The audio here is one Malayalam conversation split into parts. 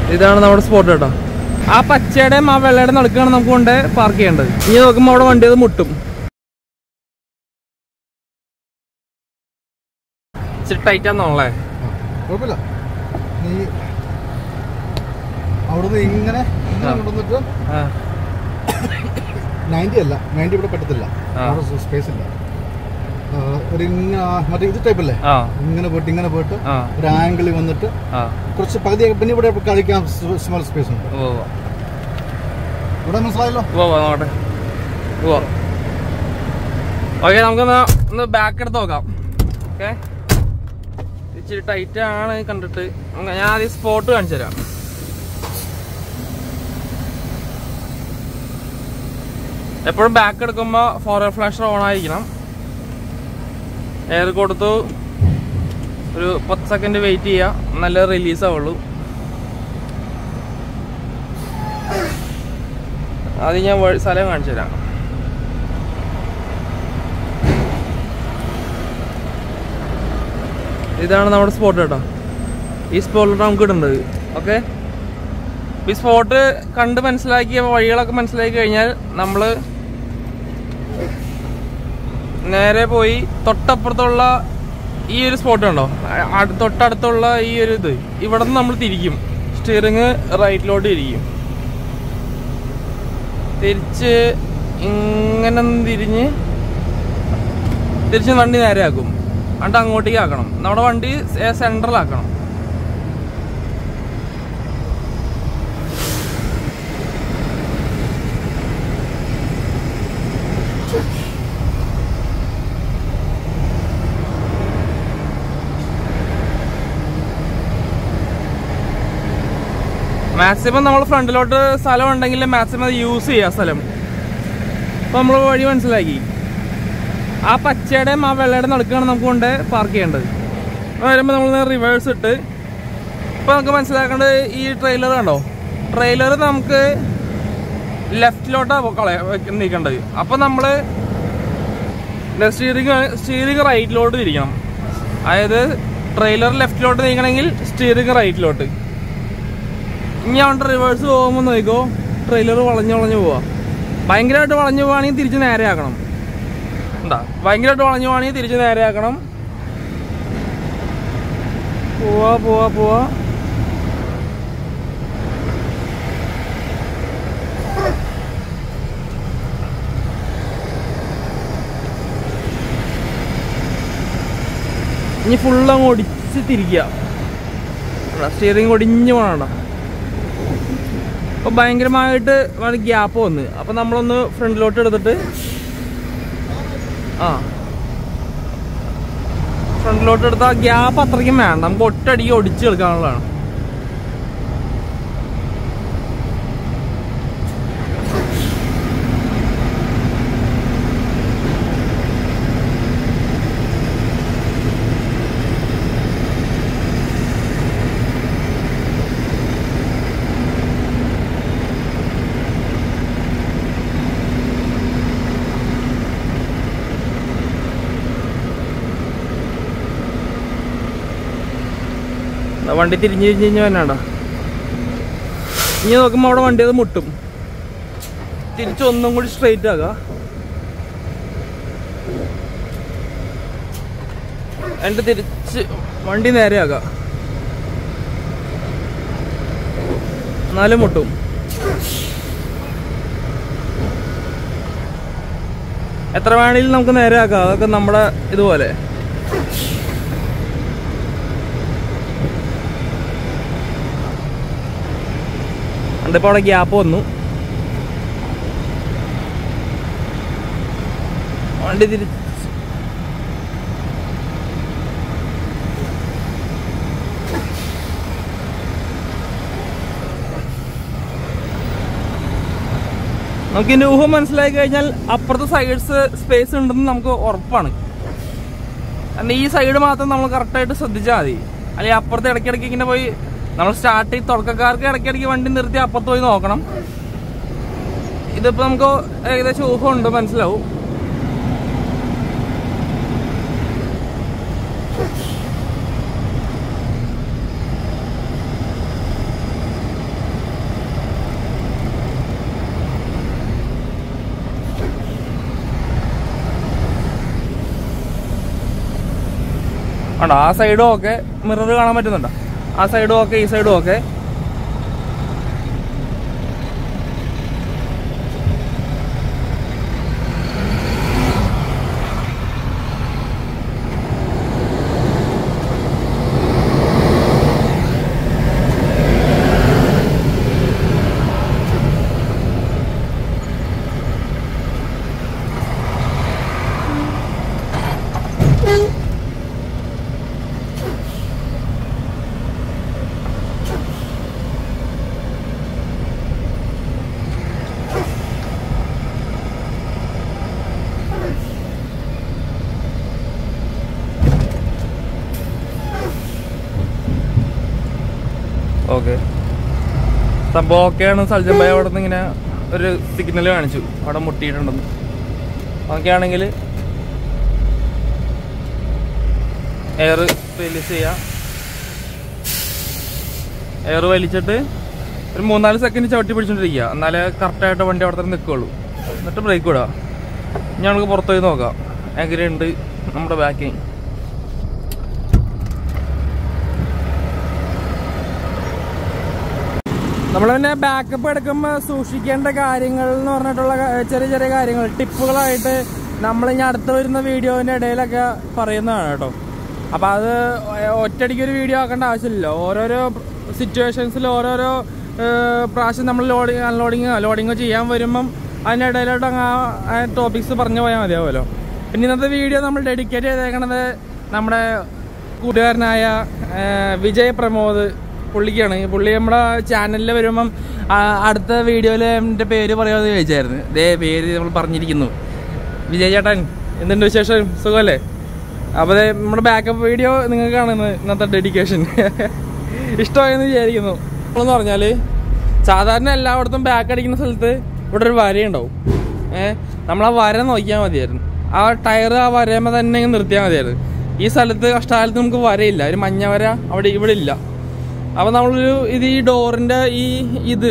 ഇതാണ് നമ്മുടെ സ്പോട്ട് കേട്ടോ ആ പച്ചയുടെയും ആ വെള്ളയുടെ നടുക്കാണ് നമുക്ക് കൊണ്ട് പാർക്ക് ചെയ്യേണ്ടത് ഇനി നോക്കുമ്പോൾ അവിടെ വണ്ടി അത് മുട്ടും ഇച്ചിരി ടൈറ്റ് ആണെന്നുള്ളേ കുഴപ്പമില്ല നീ അവിടുന്ന് ഇങ്ങനെ ഇങ്ങനെ ആ. കൊണ്ടുവന്നിട്ട് ആ നയൻറ്റി അല്ല നയൻറ്റി ഇവിടെ പറ്റത്തില്ല ആ. അവിടെ സ്പേസ് ഇല്ല ആ, ഒരു ഇങ്ങനെ ആ, മറ്റേ ഇത് ടൈപ്പ് അല്ലേ ആ ഇങ്ങനെ പോയിട്ട് ഇങ്ങനെ പോയിട്ട് ആ ഒരു ആംഗിളിൽ വന്നിട്ട് ആ കുറച്ച് പകുതി പിന്നെ ഇവിടെ കളിക്കാൻ സ്മോൾ സ്പേസ് ഉണ്ട് ഓ ഇവിടെ മനസ്സിലായല്ലോ ഓ നോട്ടെ ഓ ഓക്കെ നമുക്കൊന്ന് ഒന്ന് ബാക്ക് എടുത്ത് നോക്കാം ഓക്കെ ഇച്ചിരി ടൈറ്റ് ആണ് കണ്ടിട്ട് അങ്ങ- ഞാൻ ആദ്യം സ്പോട്ട് കാണിച്ചു തരാം എപ്പോഴും ബാക്ക് എടുക്കുമ്പോൾ ഫോർ ഫ്ലാഷർ ഓൺ ആയിരിക്കണം എയർ കൊടുത്തു ഒരു പത്ത് സെക്കൻഡ് വെയിറ്റ് ചെയ്യുക നല്ല റിലീസ് ആവുള്ളൂ ആദ്യം ഞാൻ വഴി- സ്ഥലം കാണിച്ചു തരാം ഇതാണ് നമ്മുടെ സ്പോട്ട് കേട്ടോ ഈ സ്പോട്ടിലാണ് നമുക്ക് ഇടുന്നത് ഓക്കെ ഈ സ്പോട്ട് കണ്ട് മനസ്സിലാക്കിയ വഴികളൊക്കെ മനസ്സിലാക്കി കഴിഞ്ഞാൽ നമ്മൾ നേരെ പോയി തൊട്ടപ്പുറത്തുള്ള ഈ ഒരു സ്പോട്ട് ഉണ്ടോ അ- അ- തൊട്ടടുത്തുള്ള ഈ ഒരു ഇത് ഇവിടെ നിന്ന് നമ്മൾ തിരിക്കും സ്റ്റിയറിങ് റൈറ്റിലോട്ട് തിരിക്കും തിരിച്ച് ഇങ്ങനെ ഒന്ന് തിരിഞ്ഞ് തിരിച്ച് വണ്ടി നേരെ ആക്കും എന്നിട്ട് അങ്ങോട്ടേക്ക് ആക്കണം നമ്മുടെ വണ്ടി സെൻട്രലാക്കണം മാക്സിമം നമ്മൾ ഫ്രണ്ടിലോട്ട് സ്ഥലം ഉണ്ടെങ്കിൽ മാക്സിമം അത് യൂസ് ചെയ്യുക സ്ഥലം അപ്പൊ നമ്മൾ വഴി മനസ്സിലാക്കി ആ പച്ചയുടെയും ആ വെള്ളയുടെ നടുക്കാണ് നമുക്ക് കൊണ്ട് പാർക്ക് ചെയ്യേണ്ടത് അപ്പോൾ വരുമ്പോൾ നമ്മൾ റിവേഴ്സ് ഇട്ട് ഇപ്പൊ നമുക്ക് മനസ്സിലാക്കേണ്ടത് ഈ ട്രെയിലർ കണ്ടോ ട്രെയിലർ നമുക്ക് ലെഫ്റ്റിലോട്ടാണ് കളയ നീക്കേണ്ടത് അപ്പൊ നമ്മള് സ്റ്റീറിങ് സ്റ്റീറിങ് റൈറ്റിലോട്ട് തിരിക്കണം അതായത് ട്രെയിലർ ലെഫ്റ്റിലോട്ട് നീക്കണമെങ്കിൽ സ്റ്റീറിങ് റൈറ്റിലോട്ട് ഇനി അവിടെ റിവേഴ്സ് പോകുമ്പോൾ നോക്കിക്കോ ട്രെയിലർ വളഞ്ഞു വളഞ്ഞു പോവാ ഭയങ്കരമായിട്ട് വളഞ്ഞു പോവാണെങ്കിൽ തിരിച്ച് നേരെ ആക്കണം എന്താ ഭയങ്കരമായിട്ട് വളഞ്ഞു പോവാണെങ്കിൽ തിരിച്ച് നേരെ ആക്കണം പോവാ പോവാ പോവാ ഇനി ഫുള്ള് അങ്ങ് ഒടിച്ച് തിരിക്കുക സ്റ്റിയറിംഗ് ഒടിഞ്ഞു പോകണ്ട അപ്പൊ ഭയങ്കരമായിട്ട് ഗ്യാപ്പ് വന്ന് അപ്പൊ നമ്മളൊന്ന് ഫ്രണ്ടിലോട്ട് എടുത്തിട്ട് ആ ഫ്രണ്ടിലോട്ട് എടുത്ത ഗ്യാപ്പ് അത്രയ്ക്കും വേണ്ട നമുക്ക് ഒറ്റയടിക്ക് ഒടിച്ചെടുക്കാനുള്ളതാണ് ദാ വണ്ടി തിരിഞ്ഞ് തിരിഞ്ഞ് കഴിഞ്ഞാൽ വന്നാണ്ട ഇനി നോക്കുമ്പോൾ അവിടെ വണ്ടി അത് മുട്ടും തിരിച്ച് ഒന്നും കൂടി സ്ട്രെയിറ്റ് ആക്കുക എന്നിട്ട് തിരിച്ച് വണ്ടി നേരെ ആക്കുക എന്നാലും മുട്ടും എത്ര വേണമെങ്കിലും നമുക്ക് നേരെ ആക്കാം അതൊക്കെ നമ്മുടെ ഇതുപോലെ എന്നിട്ടിപ്പോൾ അവിടെ ഗ്യാപ്പ് വന്നു വണ്ടി തിരിച്ച് നമുക്ക് ഇതിന്റെ ഊഹം മനസ്സിലാക്കി കഴിഞ്ഞാൽ അപ്പുറത്തെ സൈഡ്സ് സ്പേസ് ഉണ്ടെന്ന് നമുക്ക് ഉറപ്പാണ് കാരണം ഈ സൈഡ് മാത്രം നമ്മൾ കറക്റ്റായിട്ട് ശ്രദ്ധിച്ചാൽ മതി അല്ലെങ്കിൽ അപ്പുറത്ത് ഇടയ്ക്കിടയ്ക്ക് ഇങ്ങനെ പോയി നമ്മൾ സ്റ്റാർട്ട് ചെയ്ത് തുടക്കക്കാർക്ക് ഇടയ്ക്കിടയ്ക്ക് വണ്ടി നിർത്തി അപ്പുറത്ത് പോയി നോക്കണം ഇതിപ്പോ നമുക്ക് ഏകദേശം ഊഹം ഉണ്ട് മനസ്സിലാവും ആണ്ടോ ആ സൈഡും ഓക്കെ മിറർ കാണാൻ പറ്റുന്നുണ്ടോ ആ സൈഡും ഓക്കെ ഈ സൈഡും ഓക്കെ ഓക്കെ സംഭവം ഓക്കെയാണ് സൽജൻ ഭായി അവിടെ നിന്ന് ഇങ്ങനെ ഒരു സിഗ്നൽ കാണിച്ചു അവിടെ മുട്ടിയിട്ടുണ്ടെന്ന് ഓക്കെ ആണെങ്കിൽ എയർ റിലീസ് ചെയ്യാം എയർ വലിച്ചിട്ട് ഒരു മൂന്നാല് സെക്കൻഡ് ചവിട്ടി പിടിച്ചോണ്ടിരിക്കുക എന്നാലേ കറക്റ്റായിട്ട് വണ്ടി അവിടെ തന്നെ നിൽക്കുള്ളൂ എന്നിട്ട് ബ്രേക്ക് വിടുക ഇനി നമുക്ക് പുറത്ത് പോയി നോക്കാം എങ്ങനെയുണ്ട് നമ്മുടെ ബാക്കിങ് നമ്മൾ പിന്നെ ബാക്കപ്പ് എടുക്കുമ്പോൾ സൂക്ഷിക്കേണ്ട കാര്യങ്ങൾ എന്ന് പറഞ്ഞിട്ടുള്ള ക- ചെറിയ ചെറിയ കാര്യങ്ങൾ ടിപ്പുകളായിട്ട് നമ്മൾ ഇനി അടുത്ത വരുന്ന വീഡിയോന്റെ ഇടയിലൊക്കെ പറയുന്നതാണ് കേട്ടോ അപ്പൊ അത് ഒറ്റയടിക്ക് ഒരു വീഡിയോ ആക്കേണ്ട ആവശ്യമില്ല ഓരോരോ സിറ്റുവേഷൻസിൽ ഓരോരോ ഏഹ്, പ്രാവശ്യം നമ്മൾ ലോഡിങ് അൺലോഡിങ് ലോഡിങ് ചെയ്യാൻ വരുമ്പം അതിനിടയിലോട്ട് അങ്ങ് ആ ടോപ്പിക്സ് പറഞ്ഞു പോയാൽ മതിയാവുമല്ലോ പിന്നെ ഇന്നത്തെ വീഡിയോ നമ്മൾ ഡെഡിക്കേറ്റ് ചെയ്തേക്കണത് നമ്മുടെ കൂട്ടുകാരനായ ഏഹ്, വിജയ് പ്രമോദ് പുള്ളിക്കാണ് പുള്ളി നമ്മുടെ ചാനലിൽ വരുമ്പം ആ, അടുത്ത വീഡിയോയിൽ എൻ്റെ പേര് പറയാമെന്ന് ചോദിച്ചായിരുന്നു ഇതേ പേര് നമ്മൾ പറഞ്ഞിരിക്കുന്നു വിജയ് ചേട്ടൻ എന്തുണ്ട് വിശേഷം സുഖമല്ലേ അപ്പോൾ ദേ നമ്മുടെ ബാക്കപ്പ് വീഡിയോ നിങ്ങൾക്ക് കാണുന്നത് ഇന്നത്തെ ഡെഡിക്കേഷൻ ഇഷ്ടമായെന്ന് വിചാരിക്കുന്നു എന്ന് പറഞ്ഞാൽ സാധാരണ എല്ലായിടത്തും ബാക്ക് അടിക്കുന്ന സ്ഥലത്ത് ഇവിടെ ഒരു വരയുണ്ടാവും ഏഹ് നമ്മൾ ആ വര നോക്കിയാൽ മതിയായിരുന്നു ആ ടയർ ആ വരയുമ്പോൾ തന്നെ ഇങ്ങ് നിർത്തിയാൽ മതിയായിരുന്നു ഈ സ്ഥലത്ത് കഷ്ടകാലത്ത് നമുക്ക് വരയില്ല ഒരു മഞ്ഞ വര അവിടെ ഇവിടെ ഇല്ല അപ്പൊ നമ്മളൊരു ഇത് ഈ ഡോറിന്റെ ഈ ഇത്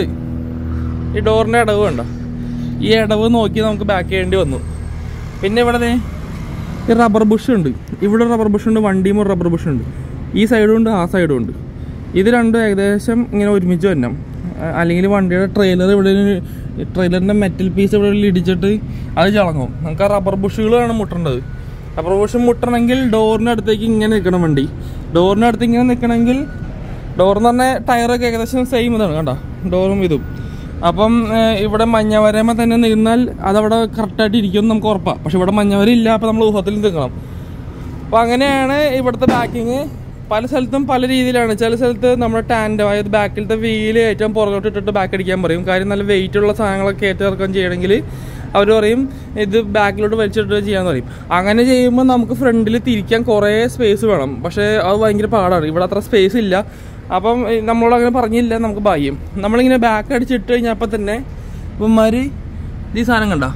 ഈ ഡോറിന്റെ ഇടവ് കണ്ടോ ഈ ഇടവ് നോക്കി നമുക്ക് ബാക്ക് ചെയ്യേണ്ടി വന്നു പിന്നെ ഇവിടെ ദേ ഈ റബ്ബർ ബുഷ് ഉണ്ട് ഇവിടെ റബ്ബർ ബുഷ് ഉണ്ട് വണ്ടിയും ഒരു റബ്ബർ ബുഷ് ഉണ്ട് ഈ സൈഡും ഉണ്ട് ആ സൈഡും ഉണ്ട് ഇത് രണ്ടും ഏകദേശം ഇങ്ങനെ ഒരുമിച്ച് വരണം അല്ലെങ്കിൽ വണ്ടിയുടെ ട്രെയിലർ ഇവിടെ ട്രെയിലറിന്റെ മെറ്റൽ പീസ് ഇവിടെ ഇടിച്ചിട്ട് അത് ചളങ്ങും നമുക്ക് ആ റബ്ബർ ബുഷുകളാണ് മുട്ടേണ്ടത് റബ്ബർ ബുഷ് മുട്ടണമെങ്കിൽ ഡോറിന്റെ അടുത്തേക്ക് ഇങ്ങനെ നിൽക്കണം വണ്ടി ഡോറിന്റെ അടുത്ത് ഇങ്ങനെ നിൽക്കണമെങ്കിൽ ഡോർ എന്ന് പറഞ്ഞാൽ ടയറൊക്കെ ഏകദേശം സെയിം ഇതാണ് കണ്ടോ ഡോറും ഇതും അപ്പം ഏഹ്, ഇവിടെ മഞ്ഞ വരയുമ്പോ തന്നെ നിന്നാൽ അതവിടെ കറക്റ്റായിട്ട് ഇരിക്കും നമുക്ക് ഉറപ്പാണ് പക്ഷെ ഇവിടെ മഞ്ഞ വര ഇല്ല അപ്പം നമ്മൾ ഊഹത്തിൽ നിൽക്കണം അപ്പോൾ അങ്ങനെയാണ് ഇവിടുത്തെ ബാക്കിങ് പല സ്ഥലത്തും പല രീതിയിലാണ് ചില സ്ഥലത്ത് നമ്മുടെ ടാൻഡോ അതായത് ബാക്കിലത്തെ വീല് ഏറ്റവും പുറകോട്ട് ഇട്ടിട്ട് ബാക്ക് അടിക്കാൻ പറയും കാര്യം നല്ല വെയിറ്റ് ഉള്ള സാധനങ്ങളൊക്കെ ഏറ്റവും ഇറക്കം ചെയ്യണമെങ്കിൽ അവർ പറയും ഇത് ബാക്കിലോട്ട് വലിച്ചിട്ട് ചെയ്യാന്ന് പറയും അങ്ങനെ ചെയ്യുമ്പോൾ നമുക്ക് ഫ്രണ്ടിൽ തിരിക്കാൻ കുറേ സ്പേസ് വേണം പക്ഷേ അത് ഭയങ്കര പാടാണ് ഇവിടെ അത്ര സ്പേസ് ഇല്ല അപ്പം ഏ, നമ്മളോട് അങ്ങനെ പറഞ്ഞില്ല നമുക്ക് ഭാഗ്യം നമ്മളിങ്ങനെ ബാക്ക് അടിച്ചിട്ട് കഴിഞ്ഞപ്പോൾ തന്നെ ഇവന്മാർ ഈ സാധനം കണ്ട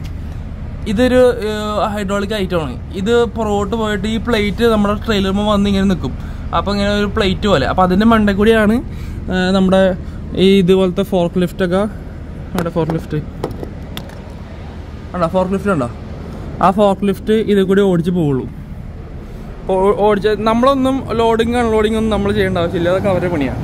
ഇതൊരു ഹൈഡ്രോളിക് ഐറ്റമാണ് ഇത് പുറകോട്ട് പോയിട്ട് ഈ പ്ലേറ്റ് നമ്മുടെ ട്രെയിലറുമ്പോൾ വന്ന് ഇങ്ങനെ നിൽക്കും അപ്പോൾ ഇങ്ങനെ ഒരു പ്ലേറ്റ് പോലെ അപ്പോൾ അതിൻ്റെ മണ്ടേ കൂടിയാണ് ആ, നമ്മുടെ ഈ ഇതുപോലത്തെ ഫോർക്ക് ലിഫ്റ്റൊക്കെ അവിടെ ഫോർക്ക് ലിഫ്റ്റ് ഉണ്ടോ ഫോർക്ക് ലിഫ്റ്റ് ഉണ്ടോ ആ ഫോർക്ക് ലിഫ്റ്റ് ഇതിൽ കൂടി ഓടിച്ച് പോവുള്ളൂ ഓ- ഓടിച്ച് നമ്മളൊന്നും ലോഡിങ് അൺലോഡിങ് ഒന്നും നമ്മൾ ചെയ്യേണ്ട ആവശ്യമില്ല അതൊക്കെ അവരുടെ പണിയാണ്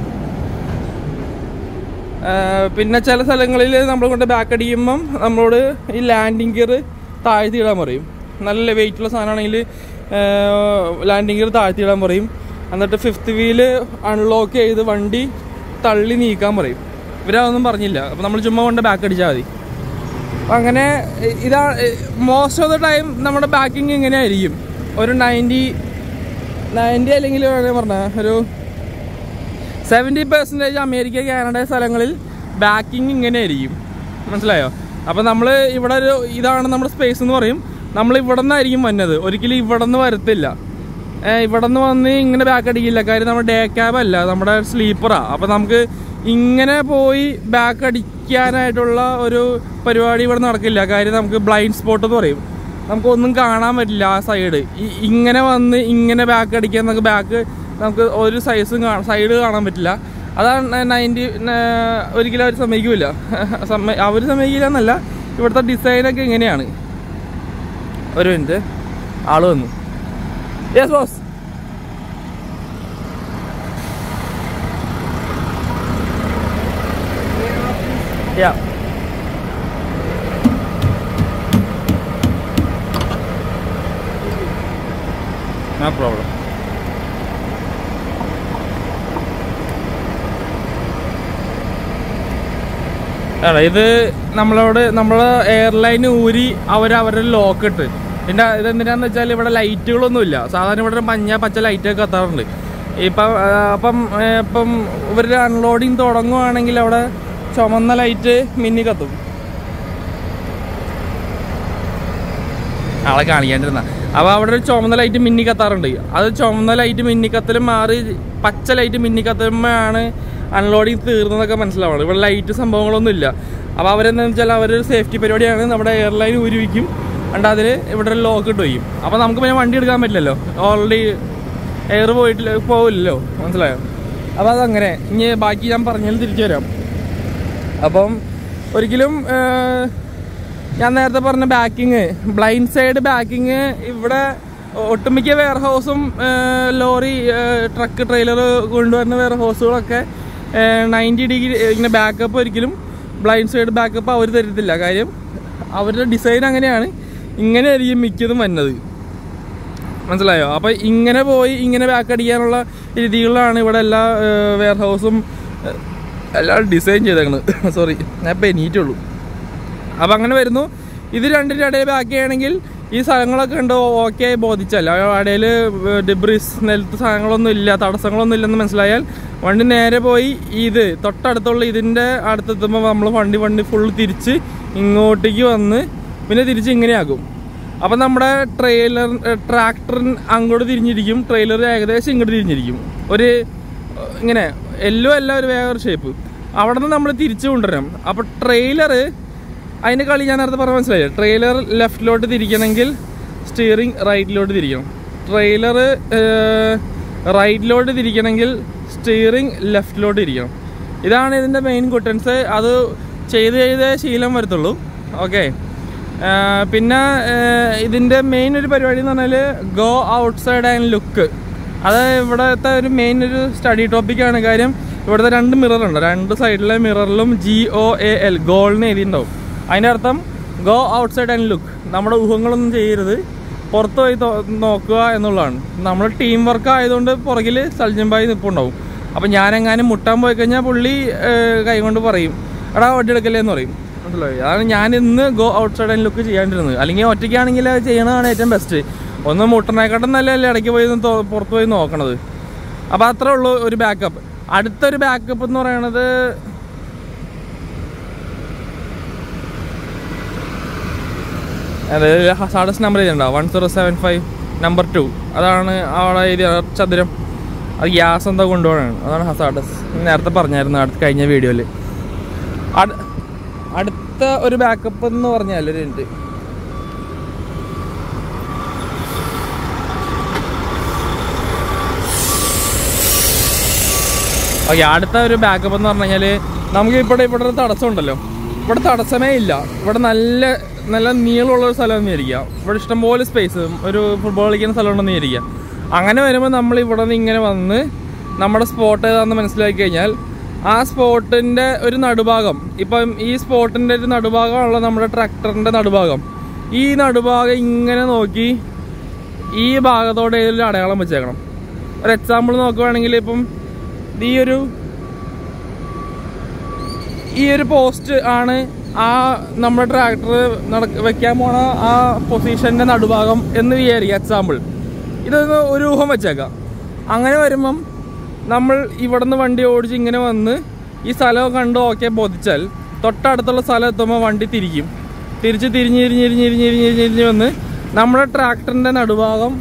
ആഹ് പിന്നെ ചില സ്ഥലങ്ങളിൽ നമ്മൾ കൊണ്ട് ബാക്ക് അടിക്കുമ്പം നമ്മളോട് ഈ ലാൻഡിങ് ഗിയർ താഴ്ത്തി ഇടാൻ പറയും നല്ല വെയിറ്റ് ഉള്ള സാധനമാണെങ്കിൽ ലാൻഡിങ് ഗിയർ താഴ്ത്തി ഇടാൻ പറയും എന്നിട്ട് ഫിഫ്ത്ത് വീല് അൺലോക്ക് ചെയ്ത് വണ്ടി തള്ളി നീക്കാൻ പറയും ഇവരതൊന്നും പറഞ്ഞില്ല അപ്പം നമ്മൾ ചുമ്മാ കൊണ്ട് ബാക്ക് അടിച്ചാൽ മതി അപ്പം അങ്ങനെ ഇ- ഇതാ മോസ്റ്റ് ഓഫ് ദ ടൈം നമ്മുടെ ബാക്കിങ് ഇങ്ങനെ ആയിരിക്കും ഒരു നയൻറ്റി നയൻറ്റി അല്ലെങ്കിൽ വേണമെങ്കിൽ പറഞ്ഞ ഒരു സെവൻറ്റി പെർസെൻറ്റേജ് അമേരിക്ക കാനഡ സ്ഥലങ്ങളിൽ ബാക്കിങ് ഇങ്ങനെ ആയിരിക്കും മനസ്സിലായോ അപ്പം നമ്മൾ ഇവിടെ ഒരു ഇതാണ് നമ്മുടെ സ്പേസ് എന്ന് പറയും നമ്മൾ ഇവിടെ നിന്നായിരിക്കും വന്നത് ഒരിക്കലും ഇവിടെ നിന്ന് വരത്തില്ല ഏഹ് ഇവിടെ നിന്ന് വന്ന് ഇങ്ങനെ ബാക്ക് അടിക്കില്ല കാര്യം നമ്മുടെ ഡേ ക്യാബ് അല്ല നമ്മുടെ സ്ലീപ്പറാ അപ്പം നമുക്ക് ഇങ്ങനെ പോയി ബാക്ക് അടിക്കാനായിട്ടുള്ള ഒരു പരിപാടി ഇവിടെ നടക്കില്ല കാര്യം നമുക്ക് ബ്ലൈൻഡ് സ്പോട്ട് എന്ന് പറയും നമുക്കൊന്നും കാണാൻ പറ്റില്ല ആ സൈഡ് ഇങ്ങനെ വന്ന് ഇങ്ങനെ ബാക്ക് അടിക്കാൻ നമുക്ക് ബാക്ക് നമുക്ക് ഒരു സൈസും കാണാം സൈഡ് കാണാൻ പറ്റില്ല അതാണ് നയൻറ്റി ഒരിക്കലും അവർ സമ്മതിക്കില്ല സമ്മ അവർ സമ്മതിക്കില്ല എന്നല്ല ഇവിടുത്തെ ഡിസൈനൊക്കെ ഇങ്ങനെയാണ് ഒരു മിനിറ്റ് ആള് വന്നു yes boss Yeah. No problem. അല്ല ഇത് നമ്മളോട് നമ്മളെ എയർലൈൻ ഊരി അവർ അവരുടെ ലോക്ക് ഇട്ട് പിന്നെ ഇതെന്തിനാന്ന് വെച്ചാൽ ഇവിടെ ലൈറ്റുകളൊന്നും ഇല്ല സാധാരണ ഇവിടെ മഞ്ഞ പച്ച ലൈറ്റൊക്കെ കത്താറുണ്ട് ഇപ്പം ആ, അപ്പം ഏ, ഇപ്പം ഇവരുടെ അൺലോഡിങ് തുടങ്ങുവാണെങ്കിൽ അവിടെ ചുമന്ന ലൈറ്റ് മിന്നി കത്തും ആളെ കാണിക്കാണ്ടിരുന്ന അപ്പൊ അവിടെ ഒരു ചുമന്ന ലൈറ്റ് മിന്നി കത്താറുണ്ട് അത് ചുമന്ന ലൈറ്റ് മിന്നി കത്തലും മാറി പച്ച ലൈറ്റ് മിന്നി കത്തുമ്പോഴാണ് അൺലോഡിങ് തീർന്നതൊക്കെ മനസ്സിലാവുന്നത് ഇവിടെ ലൈറ്റ് സംഭവങ്ങളൊന്നും ഇല്ല അപ്പൊ അവരെന്താണെന്ന് വെച്ചാൽ അവരൊരു സേഫ്റ്റി പരിപാടിയാണ് നമ്മുടെ എയർലൈൻ ഉരുവിക്കും അണ്ട് അതിൽ ഇവിടെ ഒരു ലോക്ക് ഇട്ട് വയ്ക്കും അപ്പൊ നമുക്ക് പിന്നെ വണ്ടി എടുക്കാൻ പറ്റില്ലല്ലോ ഓൾറെഡി എയർ പോയിട്ടില്ല പോവില്ലല്ലോ മനസ്സിലായോ അപ്പൊ അതങ്ങനെ ഇനി ബാക്കി ഞാൻ പറഞ്ഞാൽ തിരിച്ചു വരാം അപ്പം ഒരിക്കലും ഏഹ്, ഞാൻ നേരത്തെ പറഞ്ഞ ബാക്കിങ് ബ്ലൈൻഡ് സൈഡ് ബാക്കിങ് ഇവിടെ ഒട്ടുമിക്ക വെയർ ഹൗസും ലോറി ട്രക്ക് ട്രെയിലർ കൊണ്ടുവരുന്ന വെയർ ഹൗസുകളൊക്കെ നയൻറ്റി ഡിഗ്രി ഇങ്ങനെ ബാക്കപ്പ് ഒരിക്കലും ബ്ലൈൻഡ് സൈഡ് ബാക്കപ്പ് അവർ തരത്തില്ല കാര്യം അവരുടെ ഡിസൈൻ അങ്ങനെയാണ് ഇങ്ങനെ ആയിരിക്കും മിക്കതും വരുന്നത് മനസ്സിലായോ അപ്പൊ ഇങ്ങനെ പോയി ഇങ്ങനെ ബാക്ക് അടിക്കാനുള്ള രീതികളിലാണ് ഇവിടെ എല്ലാ വെയർ ഹൗസും എല്ലാം ഡിസൈൻ ചെയ്തേക്കുന്നത് സോറി ഞാൻ ഇപ്പം എണീറ്റുള്ളൂ അപ്പം അങ്ങനെ വരുന്നു ഇത് രണ്ടിൻ്റെ ഇടയിൽ ബാക്കി ആണെങ്കിൽ ഈ സ്ഥലങ്ങളൊക്കെ ഉണ്ട് ഓക്കെ ബോധിച്ചല്ല ഇടയിൽ ഡിബ്രിസ് നെൽത്ത് സാധനങ്ങളൊന്നും ഇല്ല തടസ്സങ്ങളൊന്നും ഇല്ലെന്ന് മനസ്സിലായാൽ വണ്ടി നേരെ പോയി ഇത് തൊട്ടടുത്തുള്ള ഇതിൻ്റെ അടുത്തെത്തുമ്പോൾ നമ്മൾ വണ്ടി വണ്ടി ഫുൾ തിരിച്ച് ഇങ്ങോട്ടേക്ക് വന്ന് പിന്നെ തിരിച്ച് ഇങ്ങനെയാക്കും അപ്പം നമ്മുടെ ട്രെയിലർ ട്രാക്ടറിന് അങ്ങോട്ട് തിരിഞ്ഞിരിക്കും ട്രെയിലർ ഏകദേശം ഇങ്ങോട്ട് തിരിഞ്ഞിരിക്കും ഒരു ഏഹ്, ഇങ്ങനെ എല്ലോ അല്ല ഒരു വേറെ ഷേപ്പ് അവിടെ നിന്ന് നമ്മൾ തിരിച്ചു കൊണ്ടുവരണം അപ്പോൾ ട്രെയിലർ അതിൻ്റെ കളി ഞാൻ നേരത്തെ പറഞ്ഞ മനസ്സിലായി ട്രെയിലർ ലെഫ്റ്റിലോട്ട് തിരിക്കണമെങ്കിൽ സ്റ്റിയറിംഗ് റൈറ്റിലോട്ട് തിരിക്കണം ട്രെയിലർ റൈറ്റിലോട്ട് തിരിക്കണമെങ്കിൽ സ്റ്റിയറിംഗ് ലെഫ്റ്റിലോട്ട് തിരിക്കണം ഇതാണ് ഇതിൻ്റെ മെയിൻ കുട്ടൻസ് അത് ചെയ്ത് ചെയ്തേ ശീലം വരത്തുള്ളൂ ഓക്കെ പിന്നെ ആഹ് ഇതിൻ്റെ മെയിൻ ഒരു പരിപാടി എന്ന് പറഞ്ഞാൽ ഗോ ഔട്ട്സൈഡ് ആൻഡ് ലുക്ക് അത് ഇവിടുത്തെ ഒരു മെയിൻ ഒരു സ്റ്റഡി ടോപ്പിക്കാണ് കാര്യം ഇവിടുത്തെ രണ്ട് മിറർ ഉണ്ട് രണ്ട് സൈഡിലെ മിററിലും ജി ഒ എ എൽ ഗോളിന് എഴുതിയിട്ടുണ്ടാവും അതിൻ്റെ അർത്ഥം ഗോ ഔട്ട്സൈഡ് ആൻഡ് ലുക്ക് നമ്മുടെ ഊഹങ്ങളൊന്നും ചെയ്യരുത് പുറത്ത് പോയി തോ- നോക്കുക എന്നുള്ളതാണ് നമ്മൾ ടീം വർക്ക് ആയതുകൊണ്ട് പുറകിൽ സൽജമ്പായി നിൽപ്പുണ്ടാവും അപ്പം ഞാനെങ്ങാനും മുട്ടാൻ പോയി കഴിഞ്ഞാൽ പുള്ളി ഏഹ്, കൈ കൊണ്ട് പറയും എടാ വണ്ടി എടുക്കല്ലേ എന്ന് പറയും മനസ്സിലായി അതാണ് ഞാൻ ഇന്ന് ഗോ ഔട്ട്സൈഡ് ആൻഡ് ലുക്ക് ചെയ്യാണ്ടിരുന്നത് അല്ലെങ്കിൽ ഒറ്റയ്ക്കാണെങ്കിൽ അത് ചെയ്യണതാണ് ഏറ്റവും ബെസ്റ്റ് ഒന്ന് മുട്ടണേക്കാട്ടും നല്ലതല്ലേ ഇടയ്ക്ക് പോയി ഒന്ന് തോ- പുറത്ത് പോയി നോക്കണത് അപ്പോൾ അത്രേ ഉള്ളൂ ഒരു ബാക്കപ്പ് അടുത്തൊരു ബാക്കപ്പ് എന്ന് പറയുന്നത് അതായത് ഹസാഡസ് നമ്പർ ചെയ്തിട്ടുണ്ടോ one zero seven five number two അതാണ് അവിടെ എഴുതിയ ചതുരം അത് ഗ്യാസ് എന്താ കൊണ്ടുപോകണം അതാണ് ഹസാഡസ് നേരത്തെ പറഞ്ഞായിരുന്നു അടുത്ത കഴിഞ്ഞ വീഡിയോയിൽ അടുത്ത ഒരു ബാക്കപ്പ് എന്ന് പറഞ്ഞാൽ ഒരു മിനിറ്റ് ഓക്കെ അടുത്ത ഒരു ബാക്കപ്പ് എന്ന് പറഞ്ഞു കഴിഞ്ഞാൽ നമുക്ക് ഇവിടെ ഇവിടെ ഒരു തടസ്സം ഉണ്ടല്ലോ ഇവിടെ തടസ്സമേ ഇല്ല ഇവിടെ നല്ല നല്ല നീളമുള്ള ഒരു സ്ഥലം വിചാരിക്കുക ഇവിടെ ഇഷ്ടംപോലെ സ്പേസ് ഒരു ഫുട്ബോൾ കളിക്കുന്ന സ്ഥലം ഉണ്ടെന്ന് വിചാരിക്കുക അങ്ങനെ വരുമ്പോൾ നമ്മൾ ഇവിടെ നിന്ന് ഇങ്ങനെ വന്ന് നമ്മുടെ സ്പോട്ട് ഏതാണെന്ന് മനസ്സിലാക്കി കഴിഞ്ഞാൽ ആ സ്പോട്ടിൻ്റെ ഒരു നടുഭാഗം ഇപ്പം ഈ സ്പോട്ടിൻ്റെ ഒരു നടുഭാഗമാണല്ലോ നമ്മുടെ ട്രാക്ടറിൻ്റെ നടുഭാഗം ഈ നടുഭാഗം ഇങ്ങനെ നോക്കി ഈ ഭാഗത്തോടെ ഏതൊരു അടയാളം വെച്ചേക്കണം ഒരു എക്സാമ്പിൾ നോക്കുവാണെങ്കിൽ ഇപ്പം ഈ ഒരു ഈ ഒരു പോസ്റ്റ് ആണ് ആ നമ്മുടെ ട്രാക്ടർ നടക്ക വെക്കാൻ പോണ ആ പൊസിഷന്റെ നടുഭാഗം എന്ന് വിചാരിക്കുക എക്സാമ്പിൾ ഇതൊന്ന് ഒരു ഊഹം വെച്ചേക്കാം അങ്ങനെ വരുമ്പം നമ്മൾ ഇവിടെ നിന്ന് വണ്ടി ഓടിച്ച് ഇങ്ങനെ വന്ന് ഈ സ്ഥലം കണ്ട് ഓക്കെ ബോധിച്ചാൽ തൊട്ടടുത്തുള്ള സ്ഥലം എത്തുമ്പോൾ വണ്ടി തിരിക്കും തിരിച്ച് തിരിഞ്ഞ് തിരിഞ്ഞ് തിരിഞ്ഞ് തിരിഞ്ഞ് തിരിഞ്ഞ് തിരിഞ്ഞ് തിരിഞ്ഞ് വന്ന് നമ്മുടെ ട്രാക്ടറിന്റെ നടുഭാഗം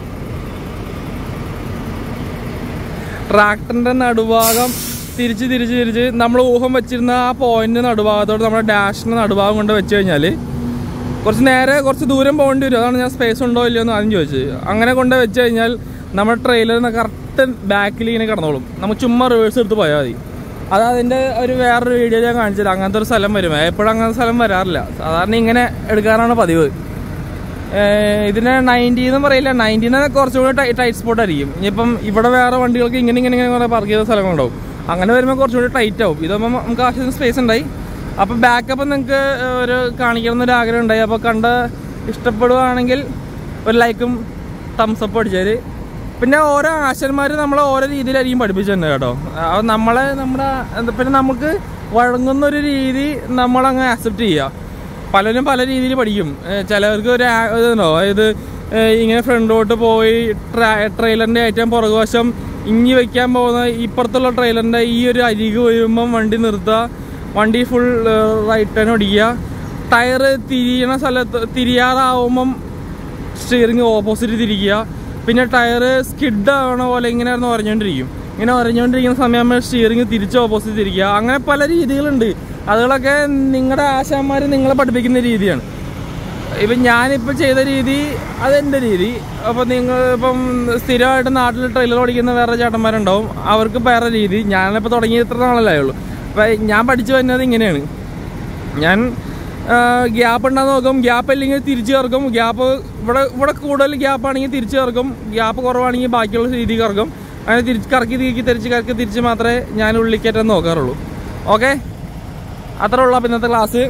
ട്രാക്ടറിന്റെ നടുഭാഗം തിരിച്ച് തിരിച്ച് തിരിച്ച് നമ്മൾ ഊഹം വെച്ചിരുന്ന ആ പോയിന്റ് നടുഭാഗത്തോട് നമ്മുടെ ഡാഷിന്റെ നടുഭാഗം കൊണ്ട് വെച്ച് കഴിഞ്ഞാൽ കുറച്ച് നേരെ കുറച്ച് ദൂരം പോകേണ്ടി വരും അതാണ് ഞാൻ സ്പേസ് ഉണ്ടോ ഇല്ലയോ എന്ന് ആദ്യം ചോദിച്ചത് അങ്ങനെ കൊണ്ട് വെച്ച് കഴിഞ്ഞാൽ നമ്മുടെ ട്രെയിലറിന് കറക്റ്റ് ബാക്കിൽ ഇങ്ങനെ കിടന്നോളും നമുക്ക് ചുമ്മാ റിവേഴ്സ് എടുത്ത് പോയാൽ മതി അത് അതിൻ്റെ ഒരു വേറൊരു വീഡിയോ ഞാൻ കാണിച്ചത് അങ്ങനത്തെ ഒരു സ്ഥലം വരും എപ്പോഴും അങ്ങനത്തെ സ്ഥലം വരാറില്ല സാധാരണ ഇങ്ങനെ എടുക്കാറാണ് പതിവ് ഏഹ് ഇതിന് നയൻറ്റി എന്ന് പറയില്ല നയൻറ്റീന്ന് കുറച്ചുകൂടി ടൈറ്റ് സ്പോട്ട് ആയിരിക്കും ഇനിയിപ്പം ഇവിടെ വേറെ വണ്ടികൾക്ക് ഇങ്ങനെ ഇങ്ങനെ ഇങ്ങനെ കുറെ പാർക്ക് ചെയ്ത സ്ഥലങ്ങളുണ്ടാവും അങ്ങനെ വരുമ്പോൾ കുറച്ചുകൂടി ടൈറ്റ് ആവും ഇതാകുമ്പോൾ നമുക്ക് ആവശ്യത്തിന് സ്പേസ് ഉണ്ടായി അപ്പോൾ ബാക്കപ്പ് നിങ്ങൾക്ക് ഒരു കാണിക്കണം എന്നൊരു ആഗ്രഹം ഉണ്ടായി അപ്പോൾ കണ്ട് ഇഷ്ടപ്പെടുവാണെങ്കിൽ ഒരു ലൈക്കും തംസപ്പ് അടിച്ചാൽ പിന്നെ ഓരോ ആശന്മാർ നമ്മളെ ഓരോ രീതിയിലായിരിക്കും പഠിപ്പിച്ചിട്ടുണ്ട് കേട്ടോ അത് നമ്മളെ നമ്മുടെ എന്താ പിന്നെ നമുക്ക് വഴങ്ങുന്ന ഒരു രീതി നമ്മളങ്ങ് അക്സെപ്റ്റ് ചെയ്യുക പലരും പല രീതിയിൽ പഠിക്കും ഏഹ് ചിലവർക്ക് ഒരു ആ- ഇതുണ്ടോ അതായത് ഏഹ് ഇങ്ങനെ ഫ്രണ്ടോട്ട് പോയി ട്രെയിലറിൻ്റെ ഏറ്റവും പുറകുവശം ഇങ്ങി വെക്കാൻ പോകുന്ന ഇപ്പുറത്തുള്ള ട്രെയിലറിൻ്റെ ഈ ഒരു അരികു വരുമ്പം വണ്ടി നിർത്തുക വണ്ടി ഫുൾ റൈറ്റ് ടേൺ ഓടിക്കുക ടയർ തിരിയണ സ്ഥലത്ത് തിരിയാറാവുമ്പം സ്റ്റിയറിംഗ് ഓപ്പോസിറ്റ് തിരിക്കുക പിന്നെ ടയർ സ്കിഡ് ആവണ പോലെ ഇങ്ങനെ ആയിരുന്നു പറഞ്ഞുകൊണ്ടിരിക്കും ഇങ്ങനെ പറഞ്ഞുകൊണ്ടിരിക്കുന്ന സമയം സ്റ്റിയറിംഗ് തിരിച്ച് ഓപ്പോസിറ്റ് തിരിക്കുക അങ്ങനെ പല രീതികളുണ്ട് അതുകളൊക്കെ നിങ്ങളുടെ ആശാന്മാർ നിങ്ങളെ പഠിപ്പിക്കുന്ന രീതിയാണ് ഇപ്പം ഞാനിപ്പോൾ ചെയ്ത രീതി അതെൻ്റെ രീതി അപ്പോൾ നിങ്ങൾ ഇപ്പം സ്ഥിരമായിട്ട് നാട്ടിൽ ട്രെയിലർ ഓടിക്കുന്ന വേറെ ചേട്ടന്മാരുണ്ടാവും അവർക്ക് വേറെ രീതി ഞാനിപ്പോൾ തുടങ്ങി ഇത്ര നാളല്ലേ ഉള്ളൂ അപ്പം ഞാൻ പഠിച്ചു വരുന്നത് ഇങ്ങനെയാണ് ഞാൻ ഗ്യാപ്പ് ഉണ്ടാകുന്ന നോക്കും ഗ്യാപ്പ് ഇല്ലെങ്കിൽ തിരിച്ചു ചേർക്കും ഗ്യാപ്പ് ഇവിടെ ഇവിടെ കൂടുതൽ ഗ്യാപ്പ് ആണെങ്കിൽ തിരിച്ചു ചേർക്കും ഗ്യാപ്പ് കുറവാണെങ്കിൽ ബാക്കിയുള്ള രീതി കറക്കും അങ്ങനെ തിരിച്ച് കറക്കി തിരിക്കി തിരിച്ച് കറക്കി തിരിച്ച് മാത്രമേ ഞാൻ ഉള്ളിക്കയറ്റാൻ നോക്കാറുള്ളൂ ഓക്കെ അത്രേ ഉള്ളൂ അപ്പം ഇന്നത്തെ ക്ലാസ്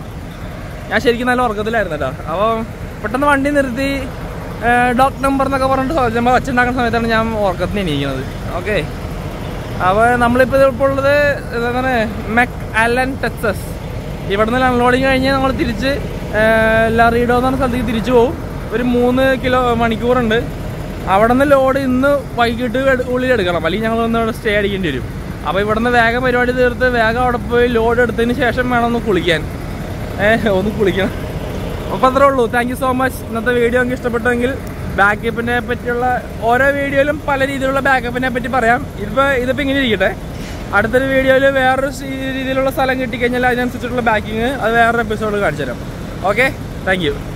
ഞാൻ ശരിക്കും നല്ല ഉറക്കത്തിലായിരുന്നു കേട്ടോ അപ്പോൾ പെട്ടെന്ന് വണ്ടി നിർത്തി ഡോക് നമ്പർ എന്നൊക്കെ പറഞ്ഞിട്ട് നമ്മൾ വച്ചുണ്ടാക്കുന്ന സമയത്താണ് ഞാൻ ഉറക്കത്തിന് എണീക്കുന്നത് ഓക്കെ അപ്പോൾ നമ്മളിപ്പോൾ ഇപ്പോൾ ഉള്ളത് എന്താണ് മെക് അലൻ ടെക്സസ് ഇവിടുന്ന് അൺലോഡിങ് കഴിഞ്ഞ് നമ്മൾ തിരിച്ച് ലറീഡോ എന്ന് പറഞ്ഞ സ്ഥലത്തേക്ക് തിരിച്ചു പോകും ഒരു മൂന്ന് കിലോ മണിക്കൂറുണ്ട് അവിടെ നിന്ന് ലോഡ് ഇന്ന് വൈകിട്ട് എടു- ഉള്ളിൽ എടുക്കണം അല്ലെങ്കിൽ ഞങ്ങൾ ഒന്ന് ഇവിടെ സ്റ്റേ അടിക്കേണ്ടി വരും അപ്പോൾ ഇവിടുന്ന് വേഗം പരിപാടി തീർത്ത് വേഗം അവിടെ പോയി ലോഡ് എടുത്തതിന് ശേഷം വേണം ഒന്ന് കുളിക്കാൻ ഏഹ് ഒന്ന് കുളിക്കണം അപ്പോൾ അത്രേ ഉള്ളൂ താങ്ക് യു സോ മച്ച് ഇന്നത്തെ വീഡിയോ നിങ്ങൾക്ക് ഇഷ്ടപ്പെട്ടെങ്കിൽ ബാക്കപ്പിനെ പറ്റിയുള്ള ഓരോ വീഡിയോയിലും പല രീതിയിലുള്ള ബാക്കപ്പിനെ പറ്റി പറയാം ഇതിപ്പോൾ ഇതിപ്പോൾ ഇങ്ങനെ ഇരിക്കട്ടെ അടുത്തൊരു വീഡിയോയിൽ വേറൊരു സി- രീതിയിലുള്ള സ്ഥലം കിട്ടിക്കഴിഞ്ഞാൽ അതിനനുസരിച്ചിട്ടുള്ള ബാക്കിങ് അത് വേറൊരു എപ്പിസോഡ് കാണിച്ചു തരാം ഓക്കെ താങ്ക് യു